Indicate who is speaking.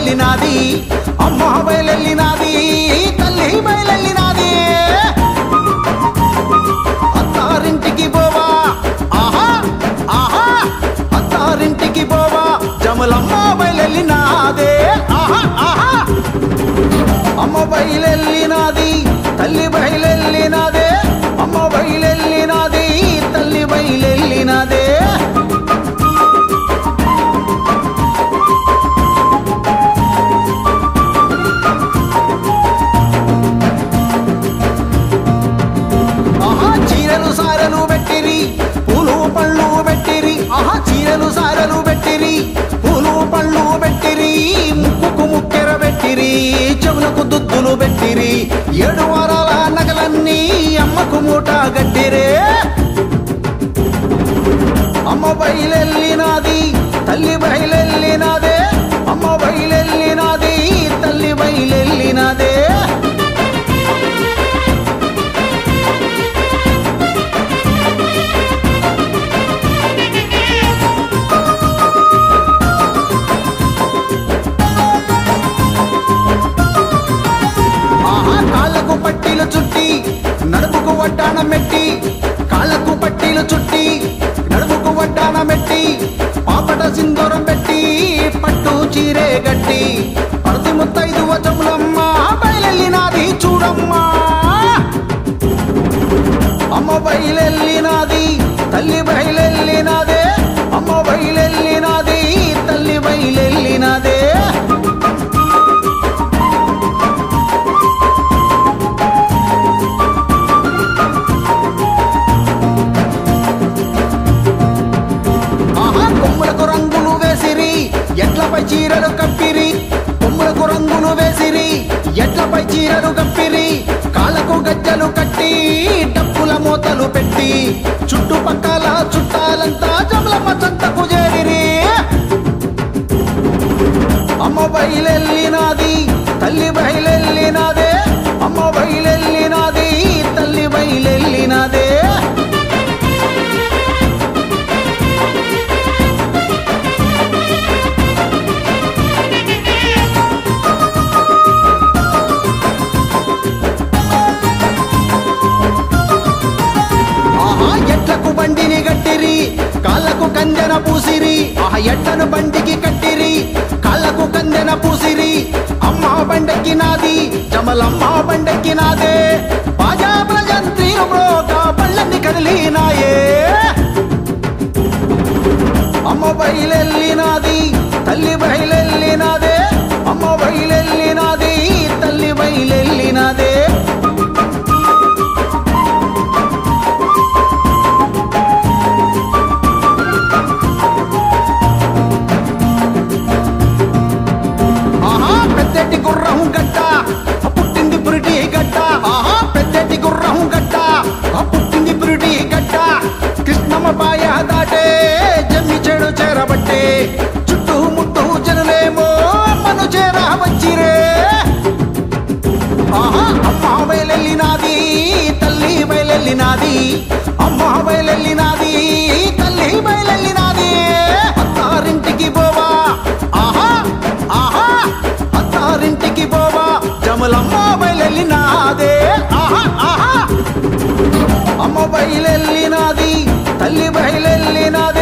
Speaker 1: బయలెల్లినాది అమ్మ బయలెల్లినాది తల్లి బయలెల్లినాది అత్తారింటికి పోవా ఆహా ఆహా అత్తారింటికి పోవా జమలమ్మ బయలెల్లినాదే ఆహా ఆహా అమ్మ బయలెల్లినాది తల్లి బయలెల్లినాదే అమ్మ బయలెల్లినాది తల్లి బయలెల్లినాదే ఆహా చీరలు సారలు పెట్టిరి పూలు పళ్ళు పెట్టిరి ఆహా చీరలు సారలు పెట్టిరి పూలు పళ్ళు పెట్టిరి ముక్కుకు ముక్కెర పెట్టిరి చెవులకు దుద్దులు పెట్టిరి ఏడు వారాల నగలన్నీ అమ్మకు మూట గట్టిరే అమ్మ బయలెల్లినాది తల్లి బయలెల్లినాదే అమ్మ బయలెల్లినాది తల్లి బయలెల్లినాదే ఆహా కాళ్ళకు పట్టీలు చుట్టి నడుముకు వడ్డాన మెట్టి కాళ్ళకు పట్టీలు చుట్టి నడుముకు వడ్డాన మెట్టి పాపట సింధూరం పెట్టి పట్టు చీరే గట్టి పడతి ముత్తైదు వచములమ్మ బయలెల్లినాది చూడమ్మా అమ్మ బయలెల్లినాది తల్లి బయలెల్లినాదే అమ్మ బయలెల్లినాది తల్లి బయలెల్లినాదే ఆహా కొమ్ములకు రంగులు వేసిరి ఎట్లపై చీరలు కప్పిరి కొమ్ములకు రంగులు వేసిరి ఎట్లపై చీరలు కప్పిరి కాళ్ళకు గజ్జలు కట్టి డప్పుల మూతలు పెట్టి చుట్టుపక్కల చుట్టాలంతా జమలమ్మ చంతకు చేరిరి అమ్మ బయలెల్లినాది తల్లి బయలెల్లినాదే అమ్మ బయలెల్లినాది తల్లి బయలెల్లినాదే ఆహా ఎట్లకు బండిని గట్టిరి కాళ్ళకు కందెన పూసిరి ఆహా ఎట్లను బండికి కట్టిరి కాళ్ళకు కందెన పూసిరి అమ్మ బండెక్కి నాది జమలమ్మ బండెక్కి నాదే బాజా ప్రజంత్రి మ్రోక పళ్ళని కదిలినాయే అమ్మ బయలెల్లినాది తల్లి బయలెల్లినాదే అమ్మ బయలెల్లినాది తల్లి బయలెల్లినాదే ఆహా పెద్దటి గుర్రం గడ్డ పుట్టింది పురిటి గడ్డ ఆహా పెద్దటి గుర్రం గడ్డ పుట్టింది పురిటి గడ్డ కృష్ణమ్మ పాయ దాటే జమ్మి చెడు చేరబట్టే చుట్టూ ముట్టు జనులేమో అమ్మను చేర వచ్చిరే ఆహా అమ్మ బయలెల్లినాది తల్లి బయలెల్లినాది అమ్మ బయలెల్లినాది తల్లి బయలెల్లినాది అత్తారింటికి పోవా ఆహా ఆహా అత్తారింటికి పోవా జమలమ్మ బయలెల్లినాదే ఆహా ఆహా అమ్మ బయలెల్లినాది తల్లి బయలెల్లినాది